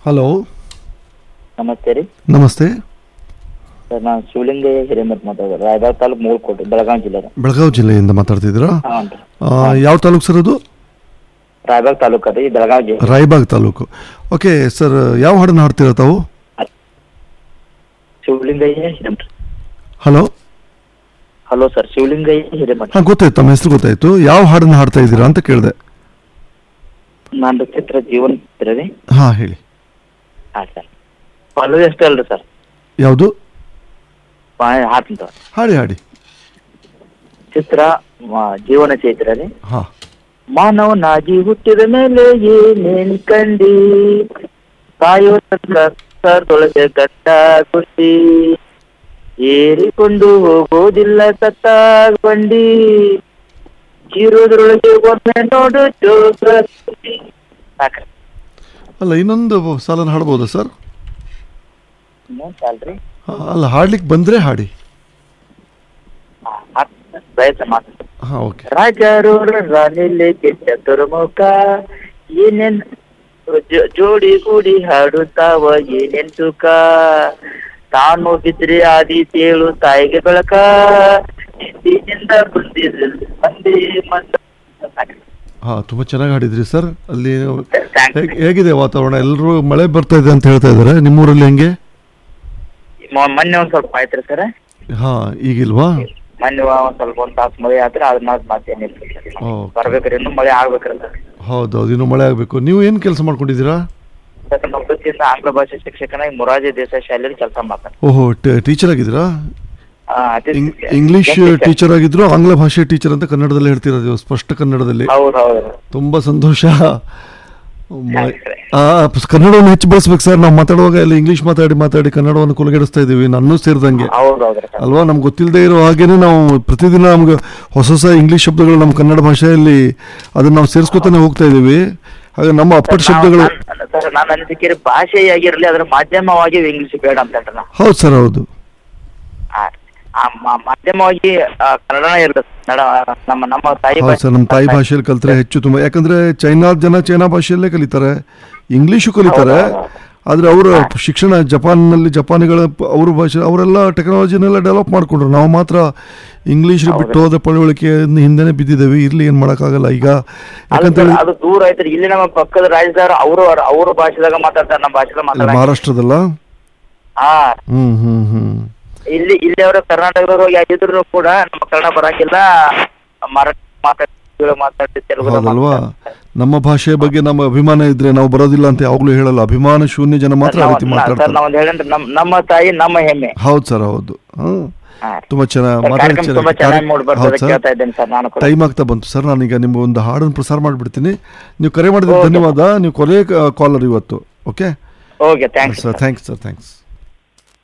Hello ನಮಸ್ತೆ ರೀ ನಮಸ್ತೆ ಸರ್ ನಾನು ಶಿವಲಿಂಗ ಹಿರೇಮಠ ಮಾತಾಡೋದು ರಾಯಬಾಗ್ ತಾಲೂಕು ಮೂಳ್ಕೋಟೆ ಬೆಳಗಾವಿ ಜಿಲ್ಲೆ ರೀ ಬೆಳಗಾವಿ ಜಿಲ್ಲೆಯಿಂದ ಮಾತಾಡ್ತಿದ್ದೀರಾ ಹಾಂ ರೀ ಆ, ಯಾವ ತಾಲೂಕು ಸರ್ ಅದು ರಾಯಬಾಗ್ ತಾಲೂಕು ರೀ ಬೆಳಗಾವಿ ಜಿಲ್ಲೆ ರಾಯಬಾಗ್ ತಾಲೂಕು ಓಕೆ ಸರ್ ಯಾವ ಹಾಡನ್ನು ಹಾಡ್ತೀರಾ ತಾವು Shivalingayya Hiremath hello hello sir Shivalingayya Hiremath ಹಾಂ ಗೊತ್ತಾಯ್ತು ತಮ್ಮ ಹೆಸರು ಗೊತ್ತಾಯ್ತು ಯಾವ ಹಾಡನ್ನು ಹಾಡ್ತಾ ಇದ್ದೀರಾ ಅಂತ ಕೇಳಿದೆ ನಾನು ಚಿತ್ರ ಜೀವನ ಚಿತ್ರ ರೀ ಹಾಂ ಹೇಳಿ ಹಾಂ ಸರ್ ಪಲ್ಲವಿ ಅಷ್ಟೇ ಅಲ್ರಿ ಸರ್ ಯಾವುದು ಹಾಡ್ತೀನಿ ಸರ್ ಹಾಡಿ ಹಾಡಿ ಚಿತ್ರ ಮ- ಜೀವನ ಚೈತ್ರ ರೀ ಹಾಂ ಮಾನವನಾಗಿ ಹುಟ್ಟಿದ ಮೇಲೆ ಏನೇನ್ ಕಂಡಿ ಕಾಯೋ ಸಂಸಾರದೊಳಗೆ ಗಟ್ಟ ಗುಂಡಿ ಏರಿಕೊಂಡು ಹೋಗೋದಿಲ್ಲ ಸತ್ತ ಬಂಡಿ ಚೀರೋದ್ರೊಳಗೆ ಒಮ್ಮೆ ನೋಡು ಜೋಗ ಸಾಕ್ರಿ ಅಲ್ಲ ಇನ್ನೊಂದು ಸಾಲನ್ನು ಹಾಡ್ಬೋದಾ ಸರ್ ಇನ್ನೊಂದ್ ಸಾಲ್ರಿ ಹಾ, ಅಲ್ಲ ಹಾಡ್ಲಿಕ್ಕೆ ಬಂದರೆ ಹಾಡಿ ಪ್ರಯತ್ನ ಮಾಡ್ತೀನಿ ಹಾಂ ಓಕೆ ರಾಜಾರೋರ ರಾಣಿಲೆ ಕೆಟ್ಟ ದುರ್ಮುಖ ಏನೇನ್ ಜೋ- ಜೋಡಿ ಕೂಡಿ ಹಾಡುತ್ತಾವ ಏನೇನ್ ಸುಖ ತಾನು ಬಿದ್ರಿ ಆದಿ ತೇಳು ತಾಯಿಗೆ ಬೆಳಕ ಹಿಂದಿನಿಂದ ಬಂದಿದ್ರು ಮಂದಿ ಮಂದ ಹಾಂ ತುಂಬ ಚೆನ್ನಾಗಿ ಹಾಡಿದ್ರಿ ಸರ್ ಅಲ್ಲಿ Thanks. ಹೇಗ್- ಹೇಗಿದೆ ವಾತಾವರಣ ಎಲ್ಲರೂ ಮಳೆ ಬರ್ತಾ ಇದೆ ಅಂತ ಹೇಳ್ತಾ ಇದ್ದಾರೆ ನಿಮ್ಮೂರಲ್ಲಿ ಹೆಂಗೆ ಮೊ- ಮೊನ್ನೆ ಒಂದ್ ಸ್ವಲ್ಪ ಆಯ್ತ್ರಿ ಸರ್ ಹಾಂ ಈಗಿಲ್ವಾ ಮೊನ್ನೆ ಒಂದ್ ಸ್ವಲ್ಪ ಒಂದ್ ತಾಸು ಮಳೆ ಆದ್ರೆ ಅದ್ ಮಾತ್ ಮತ್ತೇನಿಲ್ಲ ಓಕೆ. ಬರ್ಬೇಕ್ರಿ ಇನ್ನು ಮಳೆ ಆಗ್ಬೇಕ್ರಿ ಸರ್ ಹೌದೌದು ಇನ್ನು ಮಳೆ ಆಗಬೇಕು ನೀವು ಏನು ಕೆಲಸ ಮಾಡ್ಕೊಂಡಿದ್ದೀರಾ ಸರ್ ನಮ್ಮ ವೃತ್ತಿಯಿಂದ ಆಂಗ್ಲ ಭಾಷೆ ಶಿಕ್ಷಕನಾಗಿ ಮೊರಾರ್ಜಿ ದೇಸಾಯಿ ಶಾಲೆಯಲ್ಲಿ ಕೆಲಸ ಮಾಡ್ತಾರೆ ಓಹೋ ಟೀಚರ್ ಆಗಿದ್ದೀರಾ ಆ, ಅದೇ ಇಂಗ್- ಶಿಕ್ಷಕ. ಇಂಗ್ಲಿಷ್ ಶಿಕ್ಷಕ. ಟೀಚರ್ ಆಗಿದ್ರು ಆಂಗ್ಲ ಭಾಷೆ ಟೀಚರ್ ಅಂತ ಕನ್ನಡದಲ್ಲಿ ಹೇಳ್ತಿರೋದು ಸ್ಪಷ್ಟ ಕನ್ನಡದಲ್ಲಿ ಹೌದು ಹೌದು ತುಂಬಾ ಸಂತೋಷ ಮ- Thanks, sir. ಆ, ಪ್- ಕನ್ನಡವನ್ನು ಹೆಚ್ಚು ಬಳಸ್ಬೇಕು ಸರ್ ನಾವು ಮಾತಾಡುವಾಗ ಎಲ್ಲ ಇಂಗ್ಲಿಷ್ ಮಾತಾಡಿ ಮಾತಾಡಿ ಕನ್ನಡವನ್ನು ಕೊಲಗೆಡಿಸ್ತಾ ಇದೀವಿ ನನ್ನೂ ಸೇರಿದಂಗೆ ಹೌದು ಹೌದ್ರಿ ಸರ್ ಅಲ್ವಾ ನಮ್ಗೆ ಗೊತ್ತಿಲ್ಲದೆ ಇರೋ ಹಾಗೇನೆ ನಾವು ಪ್ರತಿದಿನ ನಮ್ಗೆ ಹೊಸ ಹೊಸ ಇಂಗ್ಲಿಷ್ ಶಬ್ದಗಳು ನಮ್ಮ ಕನ್ನಡ ಭಾಷೆಯಲ್ಲಿ ಅದನ್ನ ನಾವು ಸೇರಿಸ್ಕೊತಾನೆ ಹೋಗ್ತಾ ಇದೀವಿ ಹಾಗೆ ನಮ್ಮ ಅಪ್ಪಟ ಶಬ್ದಗಳು ಸರ್ ನಾನು ಅನಿಸಿಕೆ ಭಾಷೆಯಾಗಿರ್ಲಿ ಅದ್ರ ಮಾಧ್ಯಮವಾಗಿ ಇಂಗ್ಲಿಷ್ ಬೇಡ ಅಂತ ಹೇಳ್ರಿ ನಾ ಹೌದು ಸರ್ ಹೌದು ಆ, ಆ ಮ- ಮಾಧ್ಯಮವಾಗಿ ಆ, ಕನ್ನಡನೇ ಇರ್ತದೆ ಕನ್ನಡ ನಮ್ಮ ನಮ್ಮ ತಾಯಿ ಹೌದು ಸರ್ ನಮ್ಮ ತಾಯಿ ಭಾಷೆಯಲ್ಲಿ ಕಲ್ತ್ರೆ ಹೆಚ್ಚು ತುಂಬ ಯಾಕಂದ್ರೆ ಚೈನಾದ ಜನ ಚೈನಾ ಭಾಷೆಯಲ್ಲೇ ಕಲಿತಾರೆ ಇಂಗ್ಲೀಷು ಕಲಿತಾರೆ ಆದರೆ ಅವರ ಶಿಕ್ಷಣ ಜಪಾನ್ನಲ್ಲಿ ಜಪಾನಿಗಳ ಪ- ಅವ್ರ ಭಾಷೆ ಅವರೆಲ್ಲ ಟೆಕ್ನಾಲಜಿನೆಲ್ಲ ಡೆವಲಪ್ ಮಾಡ್ಕೊಂಡ್ರು ನಾವು ಮಾತ್ರ ಇಂಗ್ಲೀಷ್ ಬಿಟ್ಟು ಹೋದ ಪಳವಳಿಕೆ ಹಿಂದೆನೆ ಬಿದ್ದಿದ್ದೇವೆ ಇರ್ಲಿ ಏನು ಮಾಡೋಕ್ಕಾಗಲ್ಲ ಈಗ ಅಲ್ಲ ಯಾಕಂತೇಳಿ ಸರ್, ಅದು ದೂರ ಐತ್ರಿ ಇಲ್ಲಿ ನಮ್ಮ ಪಕ್ಕದ ರಾಜ್ಯದವ್ರು ಅವರು ಅವ್ರ ಭಾಷೆದಾಗ ಮಾತಾಡ್ತಾರೆ ನಮ್ಮ ಭಾಷೆದಾಗ ಅಲ್ಲಿ ಮಾತಾಡ ಮಹಾರಾಷ್ಟ್ರದಲ್ಲ ಹಾ ಹ್ಮ್ ಹ್ಮ್ ಹ್ಮ್ ಇಲ್ಲಿ ಇಲ್ಲಿ ಅವರು ಕರ್ನಾಟಕದವ್ರು ಹೋಗಿ ಆಗಿದ್ರು ಕೂಡ ನಮ್ಮ ಕನ್ನಡ ಬರಂಗಿಲ್ಲ ಮರಾಠಿ ಮಾತಾಡ್ತಿ ಮಾತಾಡ್ತಿ ತೆಲುಗು ಹೌದಲ್ವಾ ನಮ್ಮ ಭಾಷೆಯ ಬಗ್ಗೆ ನಮ್ಮ ಅಭಿಮಾನ ಇದ್ರೆ ನಾವು ಬರೋದಿಲ್ಲ ಅಂತ ಯಾವಾಗ್ಲೂ ಹೇಳಲ್ಲ ಅಭಿಮಾನ ಶೂನ್ಯ ಜನ ಮಾತ್ರ ಆ ರೀತಿ ಸರ್ ಮಾತಾಡ್ತಾರೆ ನಾವ್ ಹೇಳಂದ್ರೆ ನಮ್ ನಮ್ಮ ತಾಯಿ ನಮ್ಮ ಹೆಮ್ಮೆ ಹೌದು ಸರ್ ಹೌದು ಹ್ಮ್ ಹಾ. ತುಂಬಾ ಚೆನ್ನಾಗಿ ಸರ್, ಕಾರ್ಯಕ್ರಮ ತುಂಬಾ ಚೆನ್ನಾಗಿ ಮೂಡ್ ಬರ್ತದೆ ಹೌದು ಸರ್ ಕೇಳ್ತಾ ಇದ್ದೇನೆ ಸರ್ ನಾನು ಕೂಡ ಟೈಮ್ ಆಗ್ತಾ ಬಂತು ಸರ್ ನಾನೀಗ ನಿಮ್ಗೆ ಒಂದು ಹಾಡನ್ನು ಪ್ರಸಾರ ಮಾಡಿಬಿಡ್ತೀನಿ ನೀವು ಕರೆ ಮಾಡಿದ Okay. ಧನ್ಯವಾದ ನೀವು ಕೊನೆಯ ಕಾಲರ್ ಇವತ್ತು okay okay thanks sir thanks sir thanks